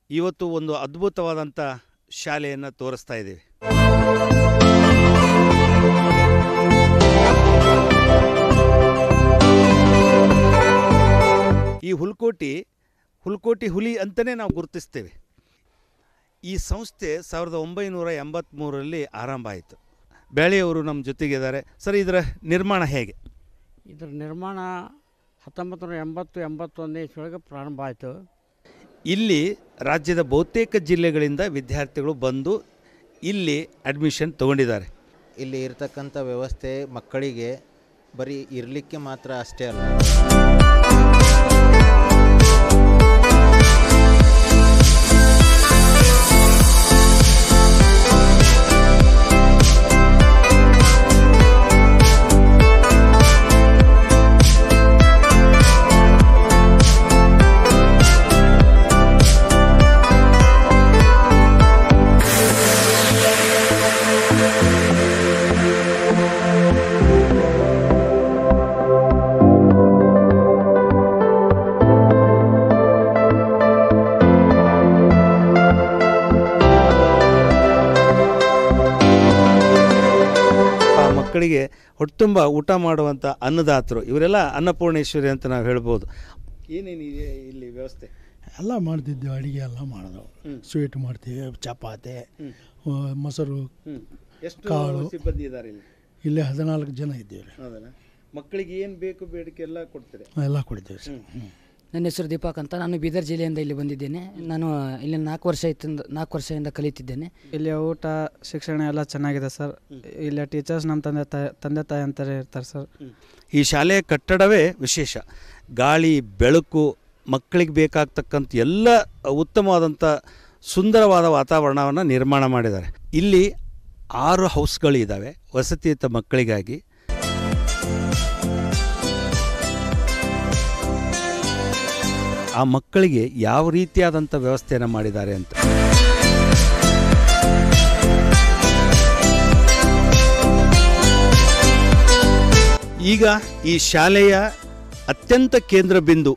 ಇವತ್ತು ಒಂದು ಅದ್ಭುತವಾದಂಥ ಶಾಲೆಯನ್ನು ತೋರಿಸ್ತಾ ಇದ್ದೀವಿ ಈ ಹುಲ್ಕೋಟಿ ಹುಲ್ಕೋಟಿ ಹುಲಿ ಅಂತಲೇ ನಾವು ಗುರುತಿಸ್ತೇವೆ ಈ ಸಂಸ್ಥೆ ಸಾವಿರದ ಒಂಬೈನೂರ ಎಂಬತ್ತ್ಮೂರರಲ್ಲಿ ಆರಂಭ ಆಯಿತು ಬೆಳೆಯವರು ನಮ್ಮ ಜೊತೆಗಿದ್ದಾರೆ ಸರ್ ಇದರ ನಿರ್ಮಾಣ ಹೇಗೆ ಇದರ ನಿರ್ಮಾಣ ಹತ್ತೊಂಬತ್ತು ನೂರ ಎಂಬತ್ತು ಎಂಬತ್ತೊಂದನೇ ಇಸ್ವಿಯೊಳಗೆ ಪ್ರಾರಂಭ ಆಯಿತು ಇಲ್ಲಿ ರಾಜ್ಯದ ಬಹುತೇಕ ಜಿಲ್ಲೆಗಳಿಂದ ವಿದ್ಯಾರ್ಥಿಗಳು ಬಂದು ಇಲ್ಲಿ ಅಡ್ಮಿಷನ್ ತಗೊಂಡಿದ್ದಾರೆ ಇಲ್ಲಿ ಇರ್ತಕ್ಕಂಥ ವ್ಯವಸ್ಥೆ ಮಕ್ಕಳಿಗೆ ಬರೀ ಇರಲಿಕ್ಕೆ ಮಾತ್ರ ಅಷ್ಟೇ ಅಲ್ಲ ಆ ಮಕ್ಕಳಿಗೆ ಹೊಟ್ಟುಂಬ ಊಟ ಮಾಡುವಂಥ ಅನ್ನದಾತರು ಇವರೆಲ್ಲ ಅನ್ನಪೂರ್ಣೇಶ್ವರಿ ಅಂತ ನಾವು ಹೇಳ್ಬೋದು ಏನೇನಿದೆ ಇಲ್ಲಿ ವ್ಯವಸ್ಥೆ ಎಲ್ಲ ಮಾಡ್ತಿದ್ದೆವು ಅಡುಗೆ ಎಲ್ಲ ಮಾಡಿದೆವು ಸ್ವೀಟ್ ಮಾಡ್ತೀವಿ ಚಪಾತಿ ಆ, ಮೊಸರು ಎಷ್ಟು ಕಾಳು. ಸಿಬ್ಬಂದಿ ಇದ್ದಾರೆ ಇಲ್ಲಿ ಇಲ್ಲಿ ಹದಿನಾಲ್ಕು ಜನ ಇದ್ದೀವಿ ರೀ ಹೌದಲ್ಲ ಮಕ್ಕಳಿಗೆ ಏನು ಬೇಕು ಬೇಡಿಕೆ ಎಲ್ಲ ಕೊಡ್ತೀರಿ ಎಲ್ಲ ಕೊಡ್ತೀವಿ ಸರ್ ಹ್ಞೂ ನನ್ನ ಹೆಸರು ದೀಪಕ್ ಅಂತ ನಾನು ಬೀದರ್ ಜಿಲ್ಲೆಯಿಂದ ಇಲ್ಲಿ ಬಂದಿದ್ದೇನೆ ನಾನು ಇಲ್ಲಿ ನಾಲ್ಕು ವರ್ಷ ಇತ್ತಿಂದ ನಾಲ್ಕು ವರ್ಷದಿಂದ ಕಲಿತಿದ್ದೇನೆ ಇಲ್ಲಿ ಊಟ ಶಿಕ್ಷಣ ಎಲ್ಲ ಚೆನ್ನಾಗಿದೆ ಸರ್ ಇಲ್ಲಿ ಟೀಚರ್ಸ್ ನಮ್ಮ ತಂದೆ ತಾಯಿ ತಂದೆ ತಾಯಿ ಅಂತಾರೆ ಇರ್ತಾರೆ ಸರ್ ಈ ಶಾಲೆಯ ಕಟ್ಟಡವೇ ವಿಶೇಷ ಗಾಳಿ ಬೆಳಕು ಮಕ್ಕಳಿಗೆ ಬೇಕಾಗ್ತಕ್ಕಂಥ ಎಲ್ಲ ಉತ್ತಮವಾದಂಥ ಸುಂದರವಾದ ವಾತಾವರಣವನ್ನು ನಿರ್ಮಾಣ ಮಾಡಿದ್ದಾರೆ ಇಲ್ಲಿ ಆರು ಹೌಸ್ಗಳಿದ್ದಾವೆ ವಸತಿಯುತ ಮಕ್ಕಳಿಗಾಗಿ ಆ ಮಕ್ಕಳಿಗೆ ಯಾವ ರೀತಿಯಾದಂಥ ವ್ಯವಸ್ಥೆಯನ್ನು ಮಾಡಿದ್ದಾರೆ ಅಂತ ಈಗ ಈ ಶಾಲೆಯ ಅತ್ಯಂತ ಕೇಂದ್ರ ಬಿಂದು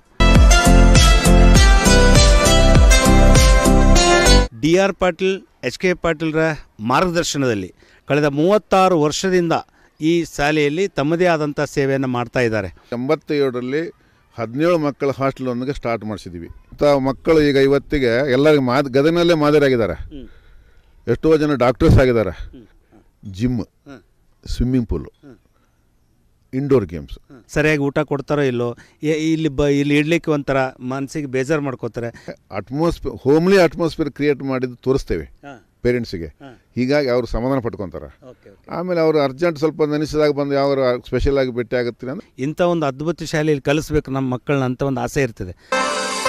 D R Patil H K ಪಾಟೀಲ್ರ ಮಾರ್ಗದರ್ಶನದಲ್ಲಿ ಕಳೆದ ಮೂವತ್ತಾರು ವರ್ಷದಿಂದ ಈ ಶಾಲೆಯಲ್ಲಿ ತಮ್ಮದೇ ಆದಂಥ ಸೇವೆಯನ್ನು ಮಾಡ್ತಾ ಇದ್ದಾರೆ ಎಂಬತ್ತೇಳರಲ್ಲಿ ಹದಿನೇಳು ಮಕ್ಕಳ ಹಾಸ್ಟೆಲ್ ಒಂದಿಗೆ ಸ್ಟಾರ್ಟ್ ಮಾಡಿಸಿದ್ವಿ ಇಂಥ ಮಕ್ಕಳು ಈಗ ಇವತ್ತಿಗೆ ಎಲ್ಲರಿಗೆ ಮಾದ್ ಗದಗಿನಲ್ಲೇ ಮಾದರಿಯಾಗಿದ್ದಾರೆ ಎಷ್ಟೋ ಜನ ಡಾಕ್ಟರ್ಸ್ ಆಗಿದ್ದಾರೆ gym swimming pool indoor games ಸರಿಯಾಗಿ ಊಟ ಕೊಡ್ತಾರೋ ಇಲ್ಲೋ ಎ- ಇಲ್ಲಿ ಬ ಇಲ್ಲಿ ಇಡ್ಲಿಕ್ಕೆ ಒಂಥರ ಮನಸ್ಸಿಗೆ ಬೇಜಾರು ಮಾಡ್ಕೋತಾರೆ ಅಟ್ಮಾಸ್ಫಿಯರ್ ಹೋಮ್ಲಿ ಅಟ್ಮಾಸ್ಫಿಯರ್ ಕ್ರಿಯೇಟ್ ಮಾಡಿದ್ದು ತೋರಿಸ್ತೇವೆ ಪೇರೆಂಟ್ಸಿಗೆ ಹೀಗಾಗಿ ಅವರು ಸಮಾಧಾನ ಪಟ್ಕೊತಾರೆ ಆಮೇಲೆ ಅವರು ಅರ್ಜೆಂಟ್ ಸ್ವಲ್ಪ ನೆನೆಸಿದಾಗ ಬಂದು ಯಾವ ಸ್ಪೆಷಲ್ ಆಗಿ ಭೇಟಿ ಆಗುತ್ತೆ ಅಂದ್ರೆ ಇಂಥ ಒಂದು ಅದ್ಭುತ ಶಾಲೆಯಲ್ಲಿ ಕಲಿಸ್ಬೇಕು ನಮ್ಮ ಮಕ್ಕಳನ್ನ ಅಂತ ಒಂದು ಆಸೆ ಇರ್ತದೆ